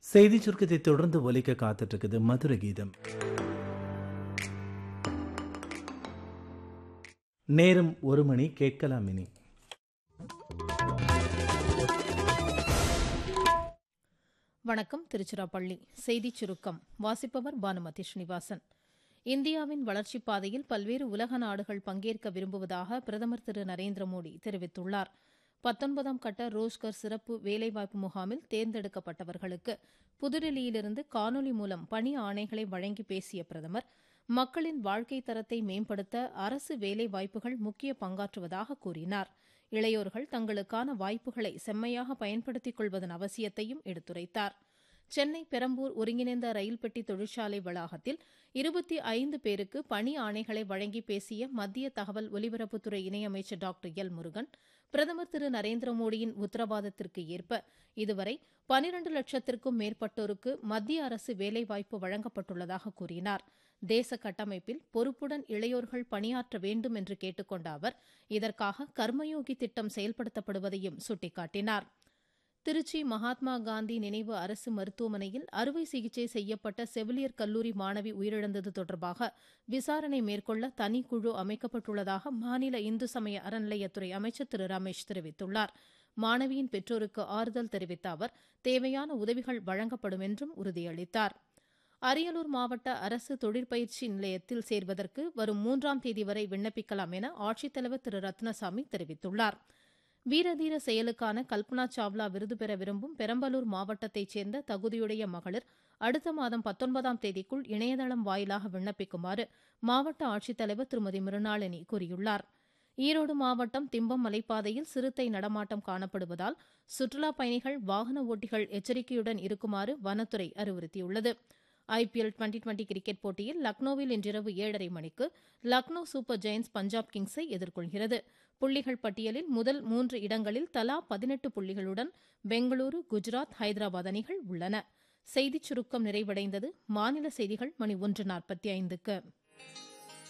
செய்தி சுருக்கத்தை தொடர்ந்து ஒலிக்க காத்துட்டு இருக்குது மதுர கீதம் நேரம் ஒரு மணி கேட்கலாம் இனி வணக்கம் திருச்சிராப்பள்ளி செய்திச் சுருக்கம் வாசிப்பவர் பானுமதி ஸ்ரீனிவாசன் இந்தியாவின் வளர்ச்சிப் பாதையில் பல்வேறு உலக நாடுகள் பங்கேற்க விரும்புவதாக பிரதமர் திரு நரேந்திர மோடி தெரிவித்துள்ளார் பத்தொன்பதாம் கட்ட ரோஸ்கர் சிறப்பு வேலைவாய்ப்பு முகாமில் தேர்ந்தெடுக்கப்பட்டவர்களுக்கு புதுடில்லியிலிருந்து காணொலி மூலம் பணி ஆணைகளை வழங்கி பேசிய பிரதமர் மக்களின் வாழ்க்கை தரத்தை மேம்படுத்த அரசு வேலைவாய்ப்புகள் முக்கிய பங்காற்றுவதாக கூறினார் இளையோர்கள் தங்களுக்கான வாய்ப்புகளை செம்மையாக பயன்படுத்திக் கொள்வதன் அவசியத்தையும் எடுத்துரைத்தார் சென்னை பெரம்பூர் ஒருங்கிணைந்த ரயில் பெட்டி தொழிற்சாலை வளாகத்தில் இருபத்தி ஐந்து பேருக்கு பணி ஆணைகளை வழங்கி பேசிய மத்திய தகவல் ஒலிபரப்புத்துறை இணையமைச்சர் டாக்டர் எல் முருகன் பிரதமர் திரு நரேந்திர மோடியின் உத்தரவாதத்திற்கு ஏற்ப இதுவரை பனிரண்டு லட்சத்திற்கும் மேற்பட்டோருக்கு மத்திய அரசு வேலைவாய்ப்பு வழங்கப்பட்டுள்ளதாக கூறினார் தேச கட்டமைப்பில் பொறுப்புடன் இளையோர்கள் பணியாற்ற வேண்டும் என்று கேட்டுக்கொண்ட அவர் இதற்காக கர்மயோகி திட்டம் செயல்படுத்தப்படுவதையும் சுட்டிக்காட்டினார் திருச்சி மகாத்மா காந்தி நினைவு அரசு மருத்துவமனையில் அறுவை சிகிச்சை செய்யப்பட்ட செவிலியர் கல்லூரி மாணவி உயிரிழந்தது தொடர்பாக விசாரணை மேற்கொள்ள தனிக்குழு அமைக்கப்பட்டுள்ளதாக மாநில இந்து சமய அறநிலையத்துறை அமைச்சர் திரு ரமேஷ் தெரிவித்துள்ளார் மாணவியின் பெற்றோருக்கு ஆறுதல் தெரிவித்த அவர் தேவையான உதவிகள் வழங்கப்படும் என்றும் உறுதியளித்தார் அரியலூர் மாவட்ட அரசு தொழிற்பயிற்சி நிலையத்தில் சேர்வதற்கு வரும் மூன்றாம் தேதி வரை விண்ணப்பிக்கலாம் என ஆட்சித்தலைவர் திரு ரத்னசாமி தெரிவித்துள்ளார் வீரதீர செயலுக்கான கல்பனா சாவ்லா விருது பெற விரும்பும் பெரம்பலூர் மாவட்டத்தைச் சேர்ந்த தகுதியுடைய மகளிர் அடுத்த மாதம் பத்தொன்பதாம் தேதிக்குள் இணையதளம் வாயிலாக விண்ணப்பிக்குமாறு மாவட்ட ஆட்சித்தலைவர் திருமதி மிருணாளினி கூறியுள்ளார் ஈரோடு மாவட்டம் திம்பம் மலைப்பாதையில் சிறுத்தை நடமாட்டம் காணப்படுவதால் சுற்றுலாப் பயணிகள் வாகன ஓட்டிகள் எச்சரிக்கையுடன் இருக்குமாறு வனத்துறை அறிவுறுத்தியுள்ளது ஐபிஎல் டுவெண்டி டுவெண்டி கிரிக்கெட் போட்டியில் லக்னோவில் இன்றிரவு ஏழரை மணிக்கு லக்னோ சூப்பர் ஜெயின்ஸ் பஞ்சாப் கிங்ஸை எதிர்கொள்கிறது புள்ளிகள் பட்டியலில் முதல் மூன்று இடங்களில் தலா பதினெட்டு புள்ளிகளுடன் பெங்களூரு குஜராத் ஹைதராபாத் அணிகள் உள்ளன செய்திச் சுருக்கம் நிறைவடைந்தது மாநில செய்திகள் மணி ஒன்று நாற்பத்தி ஐந்துக்கு